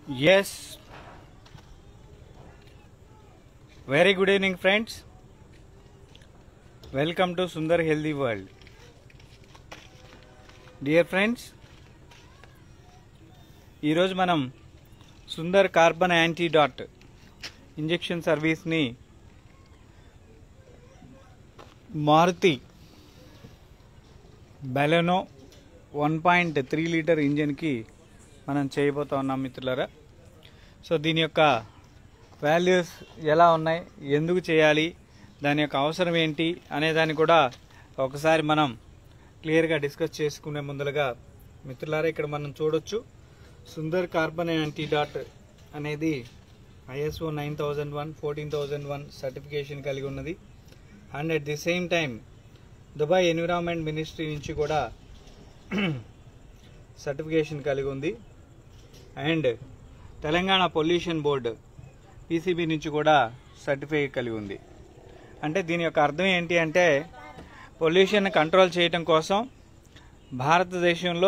Yes. Very good evening, friends. Welcome to Sundar Healthy World. Dear friends, ఈరోజు మనం Sundar carbon antidote injection సర్వీస్ని Maruti Baleno one point three litre ఇంజన్కి మనం చేయబోతా ఉన్నాం మిత్రులారా సో దీని యొక్క వాల్యూస్ ఎలా ఉన్నాయి ఎందుకు చేయాలి దాని యొక్క అవసరం ఏంటి అనే దాన్ని కూడా ఒకసారి మనం క్లియర్గా డిస్కస్ చేసుకునే ముందలుగా మిత్రులారా ఇక్కడ మనం చూడొచ్చు సుందర్ కార్బన్ యాంటీడాట్ అనేది ISO nine thousand one fourteen thousand one certification కలిగి ఉన్నది and at the same time Dubai environment ministry నుంచి కూడా సర్టిఫికేషన్ కలిగి ఉంది and Telangana pollution board PCB నుంచి కూడా సర్టిఫై కలిగి ఉంది అంటే దీని యొక్క అర్థం ఏంటి అంటే పొల్యూషన్ కంట్రోల్ చేయటం కోసం భారతదేశంలో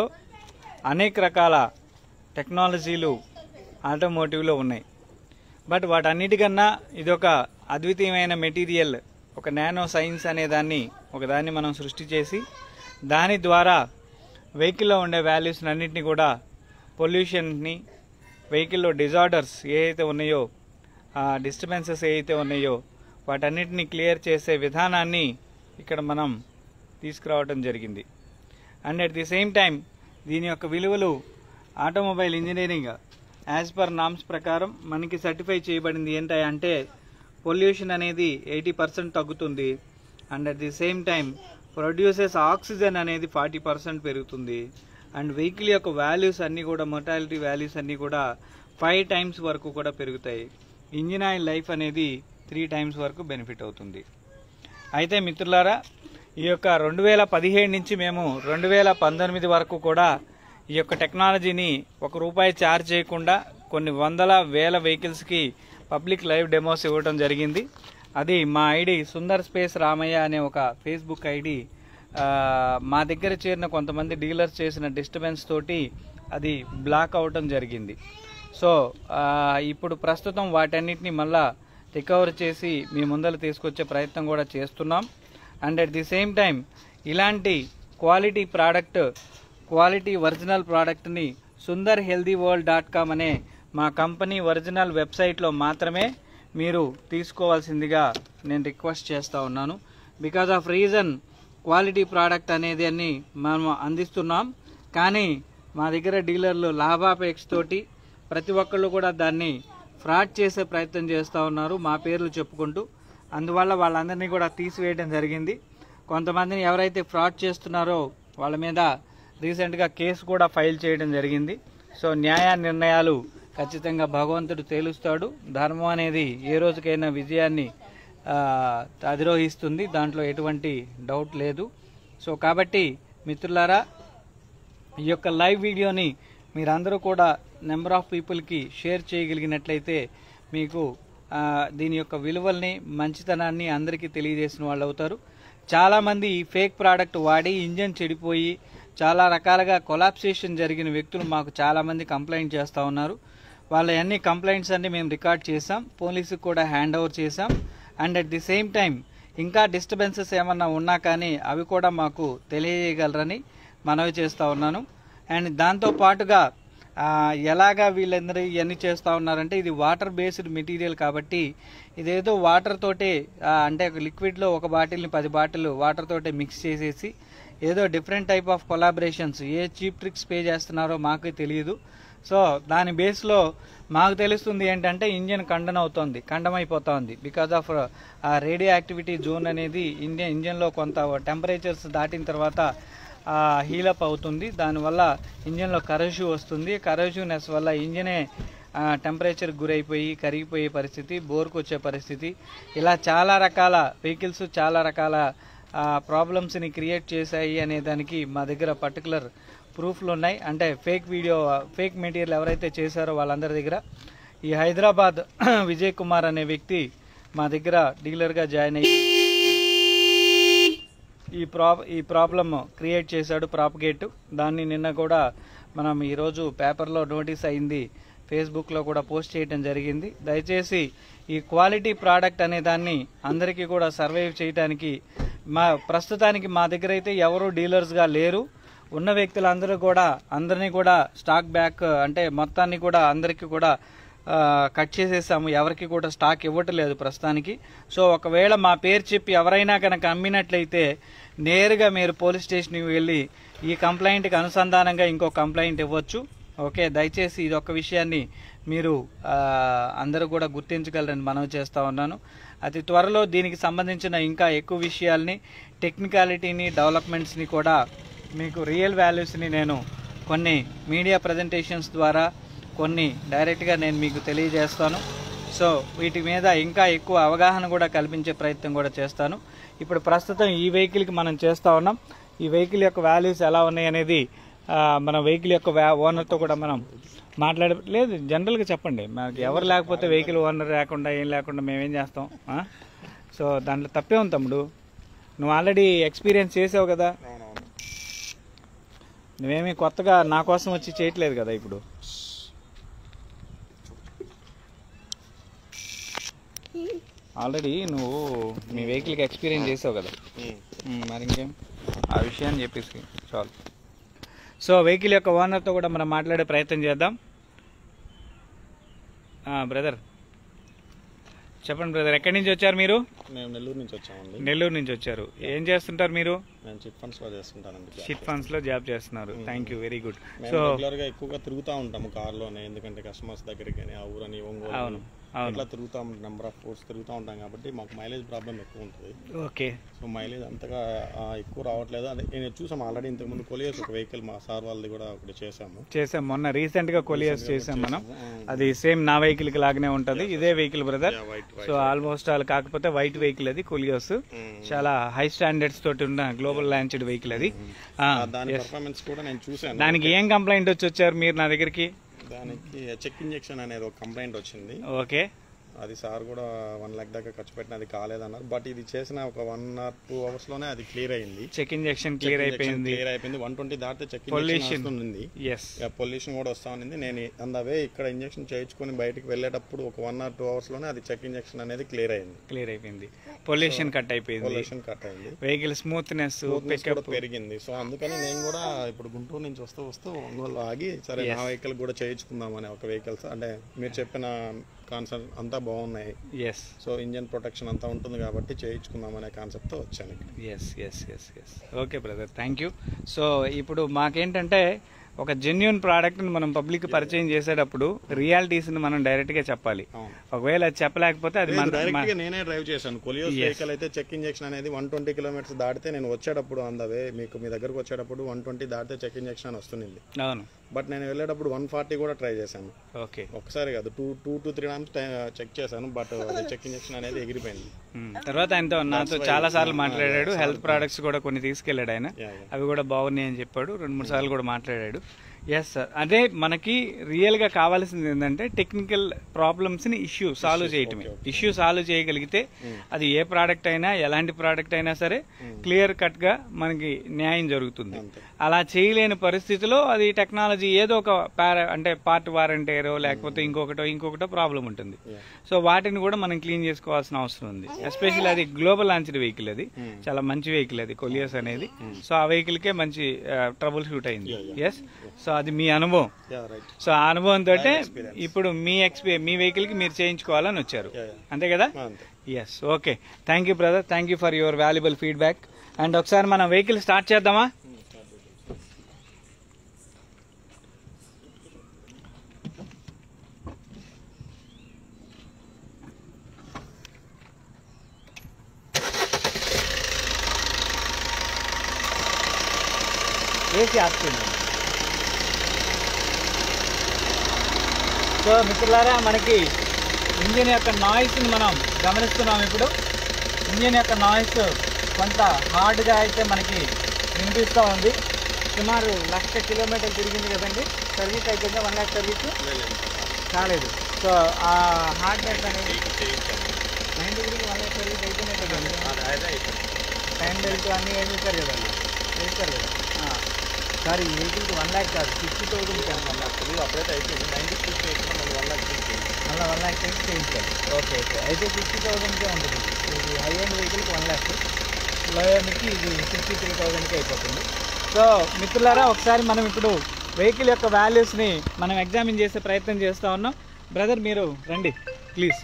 అనేక రకాల టెక్నాలజీలు ఆటోమోటివ్లో ఉన్నాయి బట్ వాటన్నిటికన్నా ఇది ఒక అద్వితీయమైన మెటీరియల్ ఒక నానో సైన్స్ అనే దాన్ని ఒక దాన్ని మనం సృష్టి చేసి దాని ద్వారా వెహికల్లో ఉండే వాల్యూస్ అన్నింటినీ కూడా పొల్యూషన్ని వెహికల్లో డిజార్డర్స్ ఏ అయితే ఉన్నాయో ఆ డిస్టర్బెన్సెస్ ఏ అయితే ఉన్నాయో వాటన్నిటిని క్లియర్ చేసే విధానాన్ని ఇక్కడ మనం తీసుకురావడం జరిగింది and at the same time దీని యొక్క విలువలు automobile engineering as per norms ప్రకారం మనకి సర్టిఫై చేయబడింది ఏంటి అంటే పొల్యూషన్ అనేది ఎయిటీ పర్సెంట్ తగ్గుతుంది and at the same time produces oxygen అనేది ఫార్టీ పర్సెంట్ పెరుగుతుంది అండ్ వెహికల్ యొక్క వాల్యూస్ అన్నీ కూడా మొటాలిటీ వాల్యూస్ అన్నీ కూడా ఫైవ్ టైమ్స్ వరకు కూడా పెరుగుతాయి ఇంజిన్ ఆయిల్ లైఫ్ అనేది త్రీ టైమ్స్ వరకు బెనిఫిట్ అవుతుంది అయితే మిత్రులారా ఈ యొక్క రెండు వేల పదిహేడు నుంచి మేము రెండు వేల పంతొమ్మిది వరకు కూడా ఈ యొక్క టెక్నాలజీని ఒక రూపాయి ఛార్జ్ చేయకుండా కొన్ని వందల వేల వెహికల్స్కి పబ్లిక్ లైవ్ డెమోస్ ఇవ్వడం జరిగింది అది మా ఐడి సుందర్ స్పేస్ రామయ్య అనే ఒక ఫేస్బుక్ ఐడి ఆ, మా దగ్గర చేరిన కొంతమంది డీలర్స్ చేసిన డిస్టర్బెన్స్ తోటి అది బ్లాక్ అవటం జరిగింది సో ఆ, ఇప్పుడు ప్రస్తుతం వాటన్నిటిని మళ్ళా రికవర్ చేసి మీ ముందర తీసుకొచ్చే ప్రయత్నం కూడా చేస్తున్నాం and at the same time ఇలాంటి క్వాలిటీ ప్రోడక్ట్ క్వాలిటీ ఒరిజినల్ ప్రోడక్ట్ని Sundar healthy world dot com అనే మా కంపెనీ ఒరిజినల్ వెబ్సైట్లో మాత్రమే మీరు తీసుకోవాల్సిందిగా నేను రిక్వెస్ట్ చేస్తూ ఉన్నాను because of reason quality product అనేది అన్ని మనం అందిస్తున్నాం కానీ మా దగ్గర డీలర్లు లాభాపేక్ష తోటి ప్రతి ఒక్కళ్ళు కూడా దాన్ని ఫ్రాడ్ చేసే ప్రయత్నం చేస్తూ ఉన్నారు మా పేర్లు చెప్పుకుంటూ అందువల్ల వాళ్ళందరినీ కూడా తీసివేయడం జరిగింది కొంతమందిని ఎవరైతే ఫ్రాడ్ చేస్తున్నారో వాళ్ళ మీద రీసెంట్గా కేసు కూడా ఫైల్ చేయడం జరిగింది సో న్యాయ నిర్ణయాలు ఖచ్చితంగా భగవంతుడు తేలుస్తాడు ధర్మం అనేది ఏ రోజుకైనా విజయాన్ని ఆ, అధిరోహిస్తుంది దాంట్లో ఎటువంటి డౌట్ లేదు సో కాబట్టి మిత్రులారా ఈ యొక్క లైవ్ వీడియోని మీరందరూ కూడా నెంబర్ ఆఫ్ పీపుల్కి షేర్ చేయగలిగినట్లయితే మీకు ఆ, దీని యొక్క విలువల్ని మంచితనాన్ని అందరికీ తెలియజేసిన వాళ్ళు అవుతారు చాలామంది ఈ ఫేక్ ప్రోడక్ట్ వాడి ఇంజన్ చెడిపోయి చాలా రకాలుగా కొలాప్సేషన్ జరిగిన వ్యక్తులు మాకు చాలామంది కంప్లైంట్ చేస్తూ ఉన్నారు వాళ్ళ అన్ని కంప్లైంట్స్ అన్ని మేము రికార్డ్ చేసాం పోలీసుకు కూడా హ్యాండ్ ఓవర్ చేసాం and at the same time ఇంకా డిస్టర్బెన్సెస్ ఏమన్నా ఉన్నా కానీ అవి కూడా మాకు తెలియజేయగలరని మనవి చేస్తూ ఉన్నాను అండ్ దాంతో పాటుగా ఆ, ఎలాగా వీళ్ళందరూ ఇవన్నీ చేస్తూ ఉన్నారంటే ఇది వాటర్ బేస్డ్ మెటీరియల్ కాబట్టి ఇదేదో వాటర్ తోటే ఆ, అంటే ఒక లిక్విడ్లో ఒక బాటిల్ని పది బాటిల్ వాటర్ తోటే మిక్స్ చేసేసి ఏదో different type of collaborations a cheap tricks pay చేస్తున్నారో మాకు తెలియదు సో దాని బేస్లో మాకు తెలుస్తుంది ఏంటంటే ఇంజన్ ఖండన అవుతోంది ఖండమైపోతోంది బికాజ్ ఆఫ్ ఆ రేడియో యాక్టివిటీ జోన్ అనేది ఇండియన్ ఇంజన్లో కొంత టెంపరేచర్స్ దాటిన తర్వాత హీలప్ అవుతుంది దానివల్ల ఇంజన్లో కరోషు వస్తుంది కరోషునెస్ వల్ల ఇంజనే టెంపరేచర్ గురైపోయి కరిగిపోయే పరిస్థితి బోర్కు వచ్చే పరిస్థితి ఇలా చాలా రకాల వెహికల్స్ చాలా రకాల ప్రాబ్లమ్స్ని క్రియేట్ చేశాయి అనే దానికి మా దగ్గర పర్టికులర్ ప్రూఫ్లు ఉన్నాయి అంటే ఫేక్ వీడియో ఫేక్ మెటీరియల్ ఎవరైతే చేశారో వాళ్ళందరి దగ్గర ఈ హైదరాబాద్ విజయ్ కుమార్ అనే వ్యక్తి మా దగ్గర డీలర్గా జాయిన్ అయ్యి ఈ ప్రా ఈ ప్రాబ్లమ్ క్రియేట్ చేశాడు ప్రాపగేట్ దాన్ని నిన్న కూడా మనం ఈరోజు పేపర్లో నోటీస్ అయింది ఫేస్బుక్లో కూడా పోస్ట్ చేయడం జరిగింది దయచేసి ఈ క్వాలిటీ ప్రోడక్ట్ అనే దాన్ని అందరికీ కూడా సర్వైవ్ చేయడానికి మా ప్రస్తుతానికి మా దగ్గర అయితే ఎవరు డీలర్స్గా లేరు ఉన్న వ్యక్తులందరూ కూడా అందరినీ కూడా స్టాక్ బ్యాక్ అంటే మొత్తాన్ని కూడా అందరికీ కూడా ఆ, కట్ చేసేసాము ఎవరికి కూడా స్టాక్ ఇవ్వట్లేదు ప్రస్తుతానికి సో ఒకవేళ మా పేరు చెప్పి ఎవరైనా కనుక అమ్మినట్లయితే నేరుగా మీరు పోలీస్ స్టేషన్కి వెళ్ళి ఈ కంప్లైంట్కి అనుసంధానంగా ఇంకో కంప్లైంట్ ఇవ్వచ్చు ఓకే దయచేసి ఇది ఒక విషయాన్ని మీరు ఆ, అందరూ కూడా గుర్తించగలరని మనవి చేస్తా ఉన్నాను అతి త్వరలో దీనికి సంబంధించిన ఇంకా ఎక్కువ విషయాల్ని టెక్నికాలిటీని డెవలప్మెంట్స్ని కూడా మీకు రియల్ వాల్యూస్ని నేను కొన్ని మీడియా ప్రజెంటేషన్స్ ద్వారా కొన్ని డైరెక్ట్గా నేను మీకు తెలియజేస్తాను సో వీటి మీద ఇంకా ఎక్కువ అవగాహన కూడా కల్పించే ప్రయత్నం కూడా చేస్తాను ఇప్పుడు ప్రస్తుతం ఈ వెహికల్కి మనం చేస్తూ ఉన్నాం ఈ వెహికల్ యొక్క వాల్యూస్ ఎలా ఉన్నాయి అనేది ఆ, మన వెహికల్ యొక్క ఓనర్తో కూడా మనం మాట్లాడ లేదు జనరల్గా చెప్పండి మనకి ఎవరు లేకపోతే వెహికల్ ఓనర్ లేకుండా ఏం లేకుండా మేమేం చేస్తాం ఆ? సో దాంట్లో తప్పే ఉంది తమ్ముడు నువ్వు ఆల్రెడీ ఎక్స్పీరియన్స్ చేసావు కదా నువ్వేమీ కొత్తగా నా కోసం వచ్చి చేయట్లేదు కదా ఇప్పుడు ఆల్రెడీ నువ్వు మీ వెహికల్కి ఎక్స్పీరియన్స్ చేసావు కదా ఉమ్, మరి ఇంకేం ఆ విషయాన్ని చెప్పేసి చాలు సో వెహికల్ యొక్క ఓనర్తో కూడా మనం మాట్లాడే ప్రయత్నం చేద్దాం బ్రదర్ చెప్పండి బ్రదర్ ఎక్కడి నుంచి వచ్చారు మీరు మేము నెల్లూరు నుంచి వచ్చామండి నెల్లూరు నుంచి వచ్చారు ఏం చేస్తుంటారు మీరు నేను చిట్ ఫండ్స్ లో చేస్తుంటానండి షిట్ ఫండ్స్ లో జాబ్ చేస్తున్నారు థ్యాంక్ యూ వెరీ గుడ్ మేము సో రెగ్యులర్ గా ఎక్కువగా తిరుగుతూ ఉంటాము కార్లోనే ఎందుకంటే కస్టమర్స్ దగ్గరికి కానీ ఆ ఊరని ఒంగోలు అవును అవును ఇట్లా తిరుగుతూ ఉంటాం నెంబర్ ఆఫ్ ఫోర్స్ తిరుగుతూ ఉంటాం కాబట్టి మాకు మైలేజ్ ప్రాబ్లం ఎక్కువ ఉంటుంది ఓకే సో మైలేజ్ అంతగా ఆ, ఎక్కువ రావట్లేదు అదే నేను చూసాం ఆల్రెడీ ఇంతకుముందు కొలియర్స్ ఒక వెహికల్ మా సార్ వాళ్ళది కూడా ఒకటి చేసాము చేసాం మొన్న రీసెంట్ గా కొలియర్స్ చేసాం మనం అది సేమ్ నా వెహికల్ కి లాగానే ఉంటది ఇదే vehicle brother white so almost all కాకపోతే వైట్ వెహికల్ అది కొలియర్స్ చాలా హై స్టాండర్డ్స్ తోటి ఉన్న గ్లోబల్ లాంచ్డ్ వెహికల్ అది ఆ, దాని yes. పర్ఫార్మెన్స్ కూడా నేను చూసాను దానికి ఏం కంప్లైంట్ వచ్చి వచ్చారు మీరు నా దగ్గరికి దానికి చెక్ ఇంజెక్షన్ అనేది ఒక కంప్లైంట్ వచ్చింది ఓకే అది సార్ కూడా వన్ లాక్ దాకా ఖర్చు పెట్టిన అది కాలేదన్నారు బట్ ఇది చేసిన ఒక వన్ ఆర్ టూ అవర్స్ లోనే అది క్లియర్ అయింది చెక్ ఇంజెక్షన్ క్లియర్ అయిపోయింది క్లియర్ అయిపోయింది వన్ ట్వంటీ దాటితే చెక్ Pollution. ఉంది ఎస్ పొల్యూషన్ కూడా వస్తా ఉంది నేను అందవే ఇక్కడ ఇంజెక్షన్ చేయించుకొని బయటికి వెళ్ళేటప్పుడు ఒక వన్ ఆర్ టూ అవర్స్ లోనే అది చెక్ ఇంజెక్షన్ అనేది క్లియర్ అయింది క్లియర్ అయిపోయింది పొల్యూషన్ కట్ అయిపోయింది పొల్యూషన్ కట్ అయింది వెహికల్ స్మూత్నెస్ Smoothness కూడా పికప్ పెరిగింది సో అందుకని నేను కూడా ఇప్పుడు గుంటూరు నుంచి వస్తూ వస్తూ ఒంగోలు ఆగి సరే నా వెహికల్ కూడా చేయించుకుందామని ఒక వెహికల్స్ అంటే మీరు చెప్పిన కాన్సెప్ట్ అంతా బాగున్నాయి ఎస్ సో ఇంజన్ ప్రొటెక్షన్ అంతా ఉంటుంది కాబట్టి చేయించుకుందామనే కాన్సెప్ట్తో వచ్చాను ఇక్కడ. Yes yes yes yes okay brother thank you so ఇప్పుడు మాకేంటంటే ఒక జెన్యున్ ప్రోడక్ట్ని మనం పబ్లిక్ పరిచయం చేసేటప్పుడు రియాలిటీస్ని మనం డైరెక్ట్గా చెప్పాలి అవును ఒకవేళ అది చెప్పలేకపోతే అది మన డైరెక్ట్ గా నేనే డ్రైవ్ చేశాను కొలియోస్ వెహికల్ అయితే చెక్ ఇంజెక్షన్ అనేది వన్ ట్వంటీ కిలోమీటర్స్ దాటితే నేను వచ్చేటప్పుడు అందవే మీకు మీ దగ్గరకు వచ్చేటప్పుడు వన్ ట్వంటీ దాటితే చెక్ ఇంజెక్షన్ అని వస్తుంది అవును బట్ నేను వెళ్ళేటప్పుడు వన్ ఫార్టీ కూడా ట్రై చేశాను ఓకే ఒకసారి కాదు two two to three times check చేశాను బట్ అది చెక్ ఇంజెక్షన్ అనేది ఎగిరిపోయింది మ్మ్. తర్వాత ఆయనతో నాతో చాలా సార్లు మాట్లాడాడు హెల్త్ ప్రోడక్ట్స్ కూడా కొన్ని తీసుకెళ్ళాడు ఆయన Yeah, yeah. అవి కూడా బాగున్నాయి అని చెప్పాడు రెండు మూడు సార్లు కూడా మాట్లాడాడు ఎస్ సార్ అదే మనకి రియల్ గా కావాల్సింది ఏంటంటే టెక్నికల్ ప్రాబ్లమ్స్ ని ఇష్యూ సాల్వ్ చేయటమే ఇష్యూ సాల్వ్ చేయగలిగితే అది ఏ ప్రోడక్ట్ అయినా ఎలాంటి ప్రోడక్ట్ అయినా సరే క్లియర్ కట్ గా మనకి న్యాయం జరుగుతుంది అంతే. అలా చేయలేని పరిస్థితిలో అది టెక్నాలజీ ఏదో ఒక పార అంటే పార్ట్ వారంటీరో లేకపోతే ఇంకొకటో ఇంకొకటో ప్రాబ్లం ఉంటుంది Yeah. సో వాటిని కూడా మనం క్లీన్ చేసుకోవాల్సిన అవసరం ఉంది ఎస్పెషల్లీ అది గ్లోబల్ లాంచ్డ్ వెహికల్ అది చాలా మంచి వెహికల్ అది కొలియస్ అనేది సో ఆ వెహికల్ కే మంచి ట్రబుల్ షూట్ అయింది ఎస్ సో అది మీ అనుభవం యా రైట్ సో ఆ అనుభవంతో ఇప్పుడు మీ ఎక్స్పీ మీ వెహికల్ కి మీరు చేయించుకోవాలని వచ్చారు Yeah, yeah. అంతే కదా అంతే yes okay thank you brother thank you for your valuable feedback and ఒకసారి మనం వెహికల్ స్టార్ట్ చేద్దామా ఏసీ ఆపుతుంది సో మిత్రులారా మనకి ఇంజిన్ యొక్క నాయిస్ని మనం గమనిస్తున్నాం ఇప్పుడు ఇంజిన్ యొక్క నాయిస్ కొంత హార్డ్గా అయితే మనకి వినిపిస్తూ ఉంది సుమారు లక్ష కిలోమీటర్లు తిరిగింది కదండి సర్వీస్ అయిపోయిందా వన్ ల్యాక్ సర్వీస్ కాలేదు సో ఆ హార్డ్నెస్ అనేది నైన్ డిగ్రీకి వన్ ల్యాక్ సర్వీస్ అయిపోయినాయి కదండి టైం బెల్ట్ అన్నీ ఏం చేశారు కదండి చేశారు కదా సారీ ఈ వెహికల్కి వన్ ల్యాక్ కాదు సిక్స్టీ థౌసండ్కి వన్ ల్యాక్ ఇది అప్పుడైతే అయిపోయింది నైన్టీ సిక్స్ వేసిన మళ్ళీ వన్ లాక్ మళ్ళీ వన్ ల్యాక్ చేసి చేయించాలి ఓకే ఓకే అయితే సిక్స్టీ థౌసండ్కే ఉంటుంది ఇది హై ఎండ్ వెహికల్కి వన్ ల్యాక్ లో ఎండ్కి ఇది సిక్స్టీ త్రీ థౌసండ్కి అయిపోతుంది సో మిత్రులారా ఒకసారి మనం ఇప్పుడు వెహికల్ యొక్క వాల్యూస్ని మనం ఎగ్జామిన్ చేసే ప్రయత్నం చేస్తూ ఉన్నాం బ్రదర్ మీరు రండి ప్లీజ్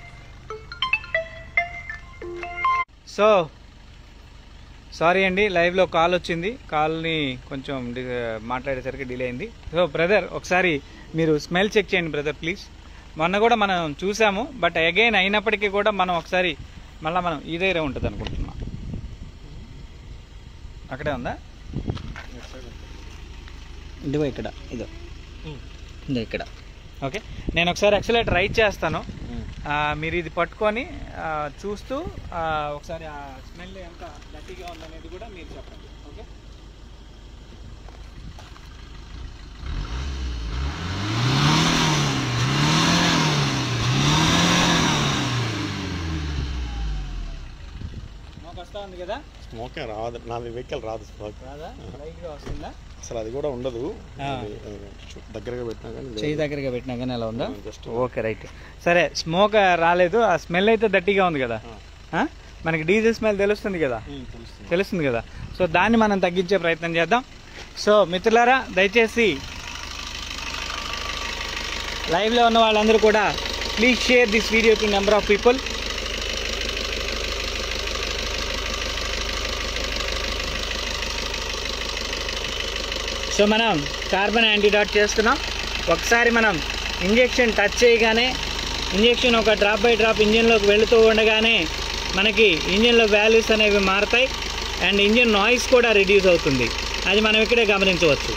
సో సారీ అండి లైవ్లో కాల్ వచ్చింది కాల్ని కొంచెం డి- మాట్లాడేసరికి డిలే అయింది సో బ్రదర్ ఒకసారి మీరు స్మెల్ చెక్ చేయండి బ్రదర్ ప్లీజ్ మొన్న కూడా మనం చూసాము బట్ అగైన్ అయినప్పటికీ కూడా మనం ఒకసారి మళ్ళీ మనం ఈ దగ్గరే ఉంటుంది అనుకుంటున్నాం అక్కడే ఉందా ఇదిగో ఇక్కడ ఇదో ఇదో ఇక్కడ ఓకే నేను ఒకసారి యాక్చువల్లీ రైట్ చేస్తాను ఆ, మీరు ఇది పట్టుకొని ఆ, చూస్తూ ఆ, ఒకసారి ఆ స్మెల్ ఎంత గట్టిగా ఉందనేది కూడా మీరు చెప్పండి ఓకే మాకు వస్తా ఉంది కదా స్మోకే రాదు నాది వెహికల్ రాదు స్మోక్ రాదా లైట్గా వస్తుందా అసలు అది కూడా ఉండదు ఆ. అది, ఆ, చు- దగ్గరగా పెట్టినా కానీ లేదు. చేయి దగ్గరగా పెట్టినా కానీ ఎలా ఉందా జస్ట్ ఓకే రైట్ సరే స్మోక్ రాలేదు ఆ స్మెల్ అయితే దట్టిగా ఉంది కదా ఆ? మనకి డీజిల్ స్మెల్ తెలుస్తుంది కదా తెలుస్తుంది తెలుస్తుంది కదా సో దాన్ని మనం తగ్గించే ప్రయత్నం చేద్దాం సో మిత్రులారా దయచేసి లైవ్లో ఉన్న వాళ్ళందరూ కూడా please share this video to number of people so మనం కార్బన్ యాంటీడాట్ చేస్తున్నాం ఒకసారి మనం ఇంజెక్షన్ టచ్ చేయగానే ఇంజెక్షన్ ఒక డ్రాప్ బై డ్రాప్ ఇంజిన్లోకి వెళుతూ ఉండగానే మనకి ఇంజిన్లో వాల్యూస్ అనేవి మారుతాయి అండ్ ఇంజిన్ నాయిస్ కూడా రిడ్యూస్ అవుతుంది అది మనం ఇక్కడే గమనించవచ్చు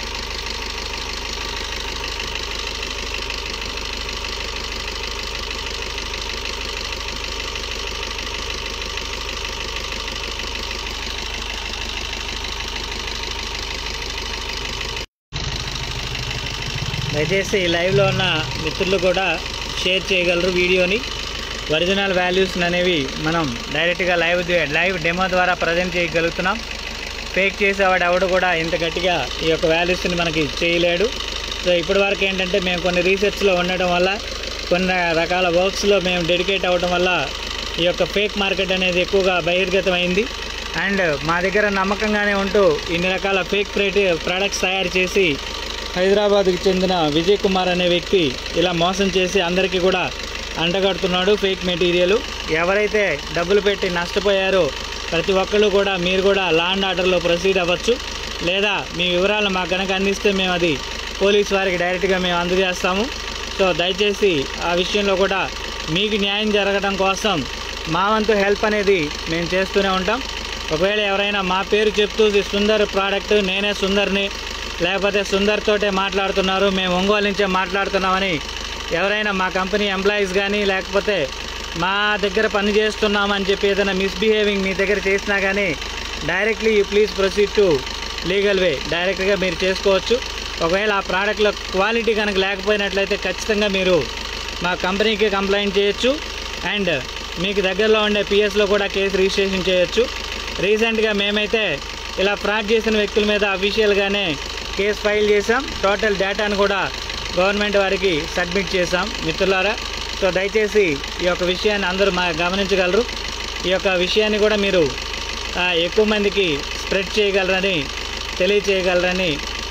దయచేసి లైవ్లో ఉన్న మిత్రులు కూడా షేర్ చేయగలరు వీడియోని ఒరిజినల్ వాల్యూస్ అనేవి మనం డైరెక్ట్గా లైవ్ ది- లైవ్ డెమో ద్వారా ప్రజెంట్ చేయగలుగుతున్నాం ఫేక్ చేసేవాడు ఎవడు కూడా ఇంత గట్టిగా ఈ యొక్క వాల్యూస్ని మనకి చేయలేడు సో ఇప్పటి వరకు ఏంటంటే మేము కొన్ని రీసెర్చ్లో ఉండడం వల్ల కొన్ని రకాల వర్క్స్లో మేము డెడికేట్ అవ్వడం వల్ల ఈ యొక్క ఫేక్ మార్కెట్ అనేది ఎక్కువగా బహిర్గతమైంది అండ్ మా దగ్గర నమ్మకంగానే ఉంటూ ఇన్ని రకాల ఫేక్ ప్రొడక్ట్స్ తయారు చేసి హైదరాబాద్కి చెందిన విజయ్ కుమార్ అనే వ్యక్తి ఇలా మోసం చేసి అందరికీ కూడా అంటగడుతున్నాడు ఫేక్ మెటీరియల్ ఎవరైతే డబ్బులు పెట్టి నష్టపోయారో ప్రతి ఒక్కళ్ళు కూడా మీరు కూడా లాండ్ ఆర్డర్లో ప్రొసీడ్ అవ్వచ్చు లేదా మీ వివరాలు మాకు కనుక అందిస్తే మేము అది పోలీస్ వారికి డైరెక్ట్గా మేము అందజేస్తాము సో దయచేసి ఆ విషయంలో కూడా మీకు న్యాయం జరగడం కోసం మా వంతు హెల్ప్ అనేది మేము చేస్తూనే ఉంటాం ఒకవేళ ఎవరైనా మా పేరు చెప్తూ ఇది సుందర్ ప్రోడక్ట్ నేనే సుందర్ని లేకపోతే సుందర్ తోటే మాట్లాడుతున్నారు మేము ఒంగోలు నుంచే మాట్లాడుతున్నామని ఎవరైనా మా కంపెనీ ఎంప్లాయీస్ కానీ లేకపోతే మా దగ్గర పని చేస్తున్నామని చెప్పి ఏదైనా మిస్బిహేవింగ్ మీ దగ్గర చేసినా కానీ directly you please proceed to legal way డైరెక్ట్గా మీరు చేసుకోవచ్చు ఒకవేళ ఆ ప్రోడక్ట్లో క్వాలిటీ కనుక లేకపోయినట్లయితే ఖచ్చితంగా మీరు మా కంపెనీకి కంప్లైంట్ చేయొచ్చు అండ్ మీకు దగ్గరలో ఉండే పిఎస్లో కూడా కేసు రిజిస్ట్రేషన్ చేయొచ్చు రీసెంట్గా మేమైతే ఇలా ఫ్రాడ్ చేసిన వ్యక్తుల మీద అఫీషియల్గానే కేసు ఫైల్ చేసాం టోటల్ డేటాను కూడా గవర్నమెంట్ వారికి సబ్మిట్ చేసాం మిత్రులారా సో దయచేసి ఈ యొక్క విషయాన్ని అందరూ మా గమనించగలరు ఈ యొక్క విషయాన్ని కూడా మీరు ఆ, ఎక్కువ మందికి స్ప్రెడ్ చేయగలరని తెలియచేయగలరని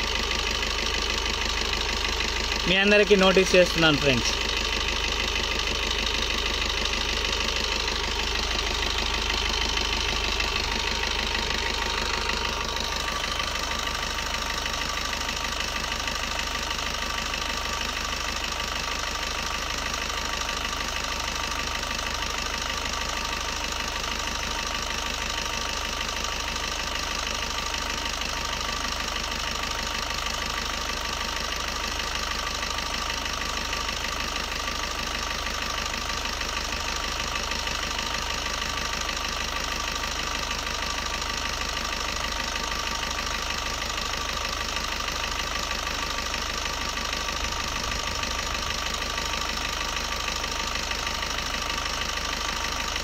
మీ అందరికీ నోటీస్ చేస్తున్నాను ఫ్రెండ్స్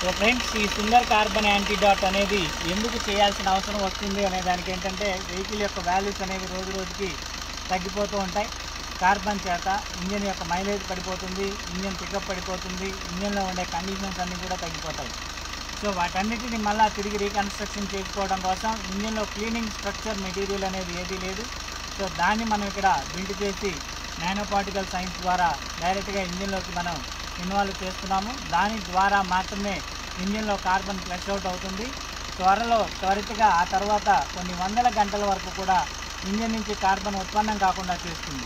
సో ఫ్రెండ్స్ ఈ సుందర్ కార్బన్ యాంటీడాట్ అనేది ఎందుకు చేయాల్సిన అవసరం వస్తుంది అనే దానికి ఏంటంటే వెహికల్ యొక్క వాల్యూస్ అనేవి రోజు రోజుకి తగ్గిపోతూ ఉంటాయి కార్బన్ చేత ఇంజిన్ యొక్క మైలేజ్ పడిపోతుంది ఇంజిన్ పికప్ పడిపోతుంది ఇంజిన్లో ఉండే కండిషన్స్ అన్నీ కూడా తగ్గిపోతాయి సో వాటన్నిటిని మళ్ళీ తిరిగి రీకన్స్ట్రక్షన్ చేసుకోవడం కోసం ఇంజిన్లో క్లీనింగ్ స్ట్రక్చర్ మెటీరియల్ అనేది ఏదీ లేదు సో దాన్ని మనం ఇక్కడ బిల్డ్ చేసి నానో పార్టికల్ సైన్స్ ద్వారా డైరెక్ట్గా ఇంజిన్లోకి మనం ఇన్వాల్వ్ చేస్తున్నాము దాని ద్వారా మాత్రమే ఇంజిన్లో కార్బన్ ఫ్లష్ అవుట్ అవుతుంది త్వరలో త్వరితగా ఆ తర్వాత కొన్ని వందల గంటల వరకు కూడా ఇంజిన్ నుంచి కార్బన్ ఉత్పన్నం కాకుండా చేస్తుంది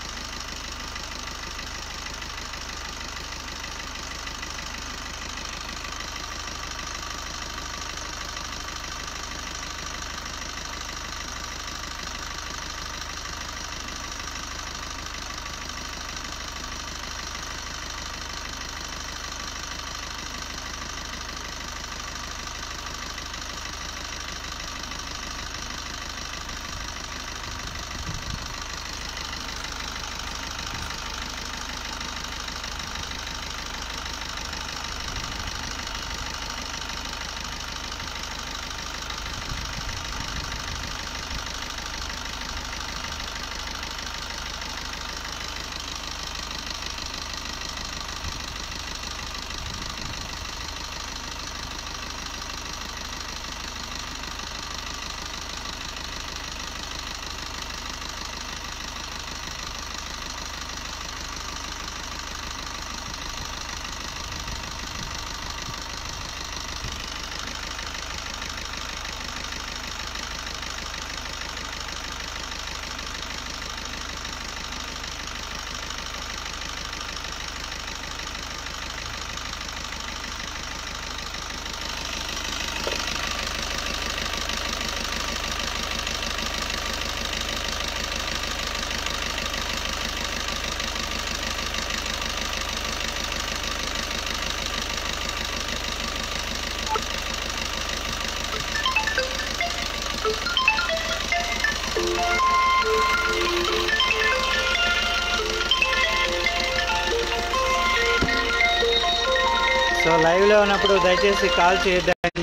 సో లైవ్లో ఉన్నప్పుడు దయచేసి కాల్ చేయొద్దండి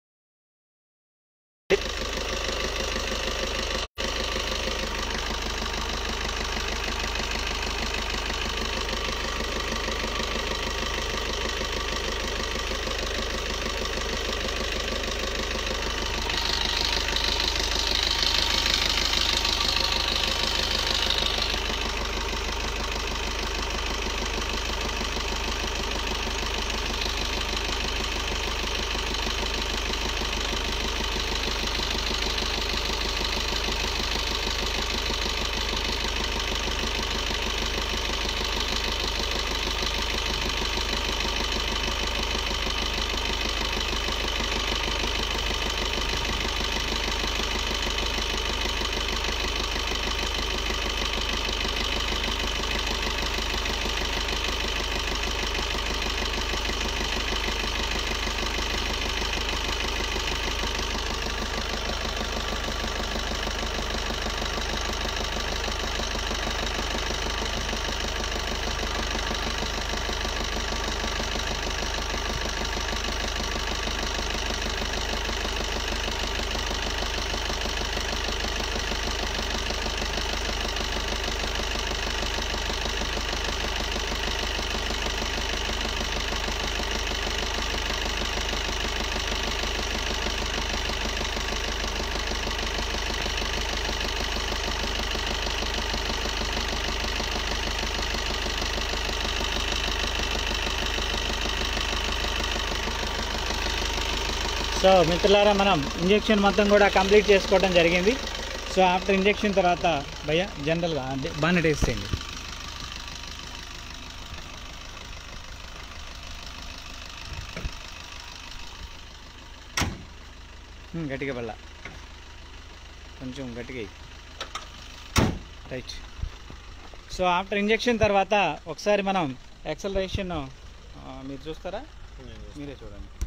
సో మిత్రులారా మనం ఇంజెక్షన్ మొత్తం కూడా కంప్లీట్ చేసుకోవడం జరిగింది సో ఆఫ్టర్ ఇంజెక్షన్ తర్వాత భయ్య జనరల్గా అంటే బాగా టేస్ట్ చేయండి ఉమ్, గట్టిగా పల్ల కొంచెం గట్టిగా ఇయ్యి. రైట్ సో ఆఫ్టర్ ఇంజెక్షన్ తర్వాత ఒకసారి మనం ఎక్సలరేషన్ మీరు చూస్తారా మీరే చూడండి